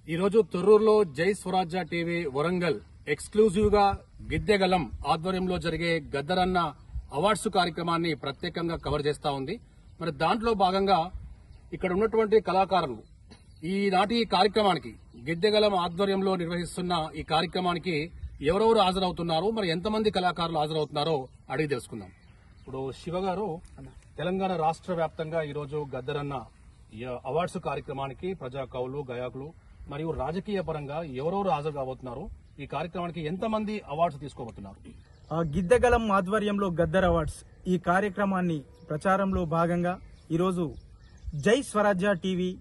ఈరోజు తొర్రూరులో జై స్వరాజ్య టీవీ వరంగల్ ఎక్స్క్లూజివ్ గా గిద్దెగలం ఆధ్వర్యంలో జరిగే గద్దరన్న అవార్డ్స్ కార్యక్రమాన్ని ప్రత్యేకంగా కవర్ చేస్తా ఉంది మరి దాంట్లో భాగంగా ఇక్కడ ఉన్నటువంటి కళాకారులు ఈనాటి ఈ కార్యక్రమానికి గిద్దెగలం ఆధ్వర్యంలో నిర్వహిస్తున్న ఈ కార్యక్రమానికి ఎవరెవరు హాజరవుతున్నారు మరి ఎంతమంది కళాకారులు హాజరవుతున్నారో అడిగి తెలుసుకుందాం ఇప్పుడు శివ గారు తెలంగాణ రాష్ట్ర వ్యాప్తంగా ఈరోజు గద్దరన్న ఈ అవార్డ్స్ కార్యక్రమానికి ప్రజా కవులు గాయకులు మరియు రాజకీయ పరంగా ఎవరెవరు హాజరు కాబోతున్నారు ఈ కార్యక్రమానికి ఎంతమంది అవార్డ్స్ తీసుకోబోతున్నారు ఆ గిద్దగలం ఆధ్వర్యంలో గద్దర్ అవార్డ్స్ ఈ కార్యక్రమాన్ని ప్రచారంలో భాగంగా ఈరోజు జై స్వరాజ్య టీవీ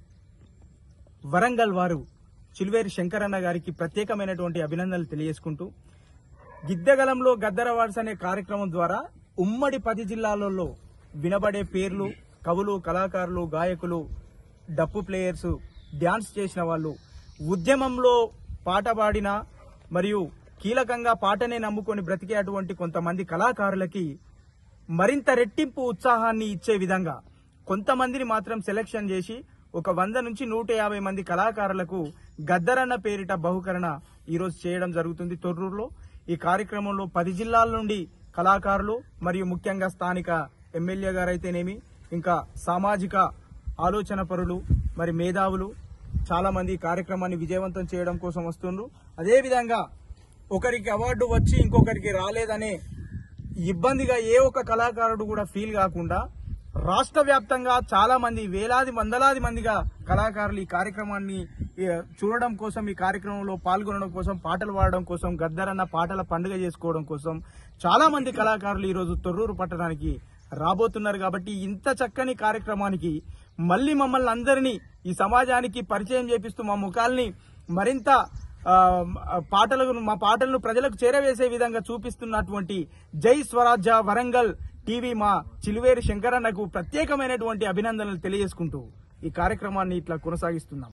వరంగల్ వారు చిలువేరి శంకరన్న గారికి ప్రత్యేకమైనటువంటి అభినందనలు తెలియజేసుకుంటూ గిద్దగలంలో గద్దర్ అవార్డ్స్ అనే కార్యక్రమం ద్వారా ఉమ్మడి పది జిల్లాలలో వినబడే పేర్లు కవులు కళాకారులు గాయకులు డప్పు ప్లేయర్స్ డ్యాన్స్ చేసిన వాళ్ళు ఉద్యమంలో పాట పాడిన మరియు కీలకంగా పాటనే నమ్ముకొని బ్రతికే అటువంటి కొంతమంది కళాకారులకి మరింత రెట్టింపు ఉత్సాహాన్ని ఇచ్చే విధంగా కొంతమందిని మాత్రం సెలెక్షన్ చేసి ఒక వంద నుంచి నూట యాభై మంది కళాకారులకు గద్దరన్న పేరిట బహుకరణ ఈరోజు చేయడం జరుగుతుంది తొర్రూరులో ఈ కార్యక్రమంలో పది జిల్లాల నుండి కళాకారులు మరియు ముఖ్యంగా స్థానిక ఎమ్మెల్యే గారైతేనేమి ఇంకా సామాజిక ఆలోచన పరులు మరి మేధావులు చాలా మంది ఈ కార్యక్రమాన్ని విజయవంతం చేయడం కోసం వస్తుండ్రు అదేవిధంగా ఒకరికి అవార్డు వచ్చి ఇంకొకరికి రాలేదనే ఇబ్బందిగా ఏ ఒక్క కళాకారుడు కూడా ఫీల్ కాకుండా రాష్ట్ర వ్యాప్తంగా చాలా మంది వేలాది వందలాది మందిగా కళాకారులు ఈ కార్యక్రమాన్ని ఏ, చూడడం కోసం ఈ కార్యక్రమంలో పాల్గొనడం కోసం పాటలు పాడడం కోసం గద్దరన్న పాటల పండుగ చేసుకోవడం కోసం చాలా మంది కళాకారులు ఈ రోజు తొర్రూరు పట్టణానికి రాబోతున్నారు కాబట్టి ఇంత చక్కని కార్యక్రమానికి మళ్ళీ మమ్మల్ని అందరినీ ఈ సమాజానికి పరిచయం చేపిస్తూ మా ముఖాల్ని మరింత ఆ, పాటలను మా పాటలను ప్రజలకు చేరవేసే విధంగా చూపిస్తున్నటువంటి జై స్వరాజ్య వరంగల్ టీవీ మా చిలువేరి శంకరన్నకు ప్రత్యేకమైనటువంటి అభినందనలు తెలియజేసుకుంటూ ఈ కార్యక్రమాన్ని ఇట్లా కొనసాగిస్తున్నాం